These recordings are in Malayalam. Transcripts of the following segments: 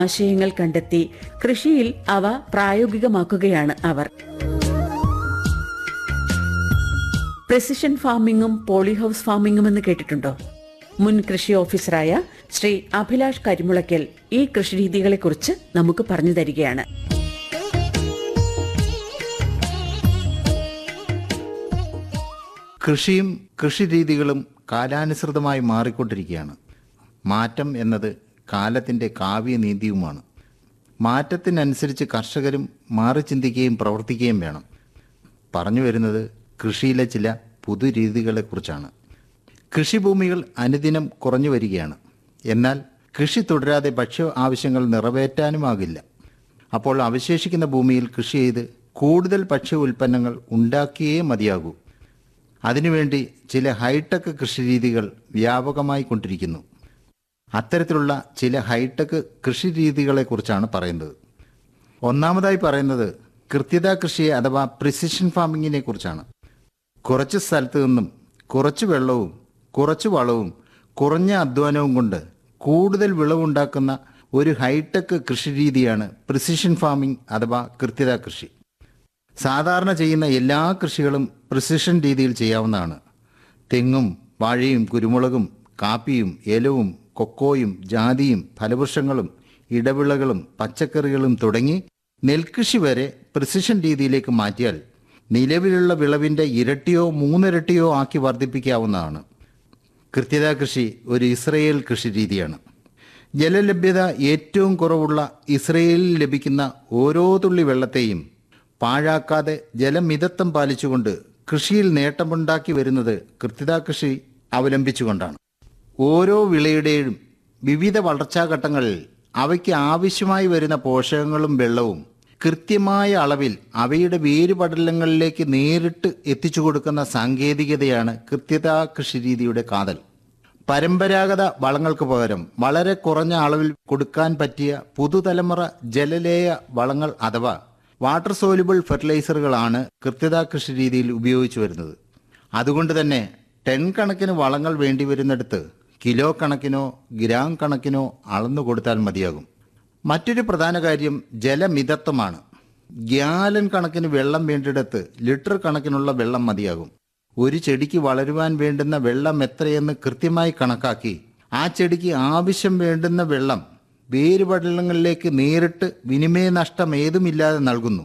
ആശയങ്ങൾ കണ്ടെത്തി കൃഷിയിൽ അവ പ്രായോഗികമാക്കുകയാണ് അവർ പ്രെസിഷൻ ഫാമിംഗും പോളിഹൌസ് ഫാമിംഗും എന്ന് കേട്ടിട്ടുണ്ടോ മുൻ കൃഷി ഓഫീസറായ ശ്രീ അഭിലാഷ് കരിമുളയ്ക്കൽ ഈ കൃഷിരീതികളെക്കുറിച്ച് നമുക്ക് പറഞ്ഞു തരികയാണ് കൃഷിയും കൃഷിരീതികളും കാലാനുസൃതമായി മാറിക്കൊണ്ടിരിക്കുകയാണ് മാറ്റം എന്നത് കാലത്തിൻ്റെ കാവ്യനീതിയുമാണ് മാറ്റത്തിനനുസരിച്ച് കർഷകരും മാറി ചിന്തിക്കുകയും പ്രവർത്തിക്കുകയും വേണം പറഞ്ഞു വരുന്നത് കൃഷിയിലെ ചില പുതുരീതികളെക്കുറിച്ചാണ് കൃഷിഭൂമികൾ അനുദിനം കുറഞ്ഞു വരികയാണ് എന്നാൽ കൃഷി തുടരാതെ ഭക്ഷ്യ ആവശ്യങ്ങൾ നിറവേറ്റാനുമാകില്ല അപ്പോൾ അവശേഷിക്കുന്ന ഭൂമിയിൽ കൃഷി ചെയ്ത് കൂടുതൽ ഭക്ഷ്യ ഉൽപ്പന്നങ്ങൾ ഉണ്ടാക്കിയേ മതിയാകൂ അതിനുവേണ്ടി ചില ഹൈടെക് കൃഷിരീതികൾ വ്യാപകമായി കൊണ്ടിരിക്കുന്നു അത്തരത്തിലുള്ള ചില ഹൈടെക് കൃഷിരീതികളെക്കുറിച്ചാണ് പറയുന്നത് ഒന്നാമതായി പറയുന്നത് കൃത്യത കൃഷി അഥവാ പ്രിസിഷൻ ഫാമിങ്ങിനെ കുറിച്ചാണ് കുറച്ച് സ്ഥലത്ത് നിന്നും കുറച്ച് വെള്ളവും കുറച്ച് വളവും കുറഞ്ഞ അധ്വാനവും കൊണ്ട് കൂടുതൽ വിളവുണ്ടാക്കുന്ന ഒരു ഹൈടെക് കൃഷിരീതിയാണ് പ്രിസിഷൻ ഫാമിംഗ് അഥവാ കൃത്യത കൃഷി സാധാരണ ചെയ്യുന്ന എല്ലാ കൃഷികളും പ്രിസിഷൻ രീതിയിൽ ചെയ്യാവുന്നതാണ് തെങ്ങും വാഴയും കുരുമുളകും കാപ്പിയും ഏലവും കൊക്കോയും ജാതിയും ഫലവൃക്ഷങ്ങളും ഇടവിളകളും പച്ചക്കറികളും തുടങ്ങി നെൽകൃഷി വരെ പ്രിസിഷൻ രീതിയിലേക്ക് മാറ്റിയാൽ നിലവിലുള്ള വിളവിൻ്റെ ഇരട്ടിയോ മൂന്നിരട്ടിയോ ആക്കി വർദ്ധിപ്പിക്കാവുന്നതാണ് കൃത്യത കൃഷി ഒരു ഇസ്രയേൽ കൃഷി രീതിയാണ് ജലലഭ്യത ഏറ്റവും കുറവുള്ള ഇസ്രയേലിൽ ലഭിക്കുന്ന ഓരോ തുള്ളി വെള്ളത്തെയും പാഴാക്കാതെ ജലമിതത്വം പാലിച്ചുകൊണ്ട് കൃഷിയിൽ നേട്ടമുണ്ടാക്കി വരുന്നത് കൃത്യത കൃഷി അവലംബിച്ചുകൊണ്ടാണ് ഓരോ വിളയുടെയും വിവിധ വളർച്ചാഘട്ടങ്ങളിൽ അവയ്ക്ക് ആവശ്യമായി വരുന്ന പോഷകങ്ങളും വെള്ളവും കൃത്യമായ അളവിൽ അവയുടെ വേരുപടലങ്ങളിലേക്ക് നേരിട്ട് എത്തിച്ചു കൊടുക്കുന്ന സാങ്കേതികതയാണ് കൃത്യത കൃഷിരീതിയുടെ കാതൽ പരമ്പരാഗത വളങ്ങൾക്ക് പകരം വളരെ കുറഞ്ഞ അളവിൽ കൊടുക്കാൻ പറ്റിയ പുതുതലമുറ ജലലേയ വളങ്ങൾ അഥവാ വാട്ടർ സോലുബിൾ ഫെർട്ടിലൈസറുകളാണ് കൃത്യത കൃഷി രീതിയിൽ ഉപയോഗിച്ചു വരുന്നത് അതുകൊണ്ട് തന്നെ ടെൻ കണക്കിന് വളങ്ങൾ വേണ്ടി വരുന്നിടത്ത് കിലോ കണക്കിനോ ഗ്രാം കണക്കിനോ അളന്നു കൊടുത്താൽ മതിയാകും മറ്റൊരു പ്രധാന കാര്യം ജലമിതത്വമാണ് ഗ്യാലൻ കണക്കിന് വെള്ളം വേണ്ടിയിടത്ത് ലിറ്റർ കണക്കിനുള്ള വെള്ളം മതിയാകും ഒരു ചെടിക്ക് വളരുവാൻ വേണ്ടുന്ന വെള്ളം എത്രയെന്ന് കൃത്യമായി കണക്കാക്കി ആ ചെടിക്ക് ആവശ്യം വേണ്ടുന്ന വെള്ളം വേരുപടലങ്ങളിലേക്ക് നേരിട്ട് വിനിമയ നഷ്ടം ഏതുമില്ലാതെ നൽകുന്നു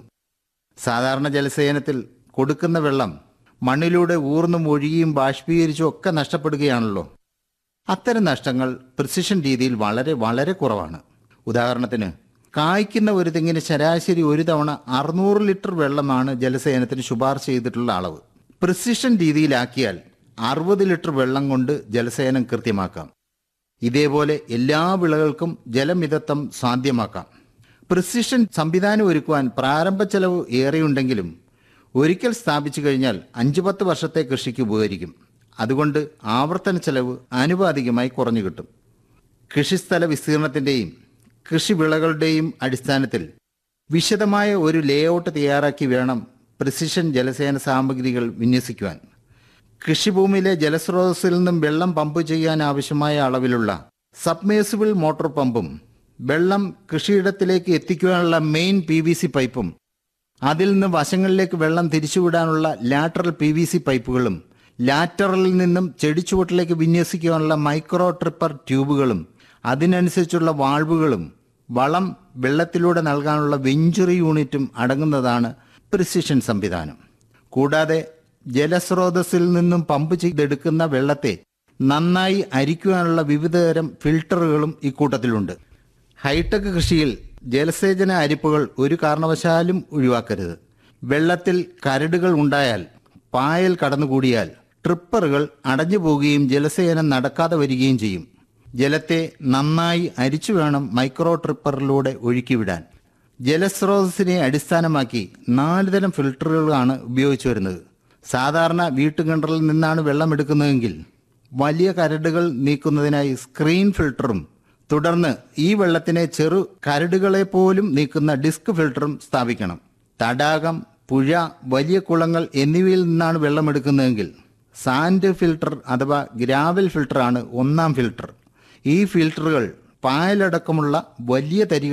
സാധാരണ ജലസേചനത്തിൽ കൊടുക്കുന്ന വെള്ളം മണ്ണിലൂടെ ഊർന്നും ഒഴുകിയും ബാഷ്പീകരിച്ചും ഒക്കെ നഷ്ടപ്പെടുകയാണല്ലോ അത്തരം നഷ്ടങ്ങൾ പ്രിസിഷൻ രീതിയിൽ വളരെ വളരെ കുറവാണ് ഉദാഹരണത്തിന് കായ്ക്കുന്ന ഒരു തെങ്ങിന് ശരാശരി ഒരു തവണ അറുന്നൂറ് ലിറ്റർ വെള്ളമാണ് ജലസേചനത്തിന് ശുപാർശ ചെയ്തിട്ടുള്ള അളവ് പ്രിസിഷൻ രീതിയിലാക്കിയാൽ അറുപത് ലിറ്റർ വെള്ളം കൊണ്ട് ജലസേചനം കൃത്യമാക്കാം ഇതേപോലെ എല്ലാ വിളകൾക്കും ജലമിതത്വം സാധ്യമാക്കാം പ്രിസിഷൻ സംവിധാനം ഒരുക്കുവാൻ പ്രാരംഭ ചെലവ് ഏറെയുണ്ടെങ്കിലും ഒരിക്കൽ സ്ഥാപിച്ചു കഴിഞ്ഞാൽ അഞ്ചു പത്ത് വർഷത്തെ കൃഷിക്ക് ഉപകരിക്കും അതുകൊണ്ട് ആവർത്തന ചെലവ് ആനുപാതികമായി കുറഞ്ഞു കിട്ടും കൃഷിസ്ഥല വിസ്തീർണത്തിൻ്റെയും കൃഷിവിളകളുടെയും അടിസ്ഥാനത്തിൽ വിശദമായ ഒരു ലേഔട്ട് തയ്യാറാക്കി വേണം പ്രിസിഷൻ ജലസേന സാമഗ്രികൾ വിന്യസിക്കുവാൻ കൃഷിഭൂമിയിലെ ജലസ്രോതസ്സിൽ നിന്നും വെള്ളം പമ്പ് ചെയ്യാൻ ആവശ്യമായ അളവിലുള്ള സബ്മേഴ്സിബിൾ മോട്ടോർ പമ്പും വെള്ളം കൃഷിയിടത്തിലേക്ക് എത്തിക്കുവാനുള്ള മെയിൻ പി വി സി പൈപ്പും അതിൽ നിന്ന് വശങ്ങളിലേക്ക് വെള്ളം തിരിച്ചുവിടാനുള്ള ലാറ്ററൽ പി വി സി പൈപ്പുകളും ലാറ്ററലിൽ നിന്നും ചെടിച്ചുവട്ടിലേക്ക് വിന്യസിക്കുവാനുള്ള മൈക്രോ ട്രിപ്പർ ട്യൂബുകളും അതിനനുസരിച്ചുള്ള വാൾവുകളും വളം വെള്ളത്തിലൂടെ നൽകാനുള്ള വെഞ്ചുറി യൂണിറ്റും അടങ്ങുന്നതാണ് പ്രിസിഷൻ സംവിധാനം കൂടാതെ ജലസ്രോതസ്സിൽ നിന്നും പമ്പ് ചെയ്തെടുക്കുന്ന വെള്ളത്തെ നന്നായി അരിക്കുവാനുള്ള വിവിധതരം ഫിൽട്ടറുകളും ഇക്കൂട്ടത്തിലുണ്ട് ഹൈടെക് കൃഷിയിൽ ജലസേചന അരിപ്പുകൾ ഒരു കാരണവശാലും ഒഴിവാക്കരുത് വെള്ളത്തിൽ കരടുകൾ ഉണ്ടായാൽ പായൽ കടന്നുകൂടിയാൽ ട്രിപ്പറുകൾ അടഞ്ഞു പോവുകയും ജലസേചനം നടക്കാതെ വരികയും ചെയ്യും ജലത്തെ നന്നായി അരിച്ചു വേണം മൈക്രോ ട്രിപ്പറിലൂടെ ഒഴുക്കിവിടാൻ ജലസ്രോതസ്സിനെ അടിസ്ഥാനമാക്കി നാല് തരം ഫിൽട്ടറുകളാണ് ഉപയോഗിച്ചു വരുന്നത് സാധാരണ വീട്ടുകിണറിൽ നിന്നാണ് വെള്ളം എടുക്കുന്നതെങ്കിൽ വലിയ കരടുകൾ നീക്കുന്നതിനായി സ്ക്രീൻ ഫിൽട്ടറും തുടർന്ന് ഈ വെള്ളത്തിനെ ചെറു കരടുകളെ പോലും നീക്കുന്ന ഡിസ്ക് ഫിൽട്ടറും സ്ഥാപിക്കണം തടാകം പുഴ വലിയ കുളങ്ങൾ എന്നിവയിൽ നിന്നാണ് വെള്ളം എടുക്കുന്നതെങ്കിൽ സാൻഡ് ഫിൽട്ടർ അഥവാ ഗ്രാവൽ ഫിൽട്ടറാണ് ഒന്നാം ഫിൽട്ടർ ഈ ഫിൽട്ടറുകൾ പായലടക്കമുള്ള വലിയ തരികൾ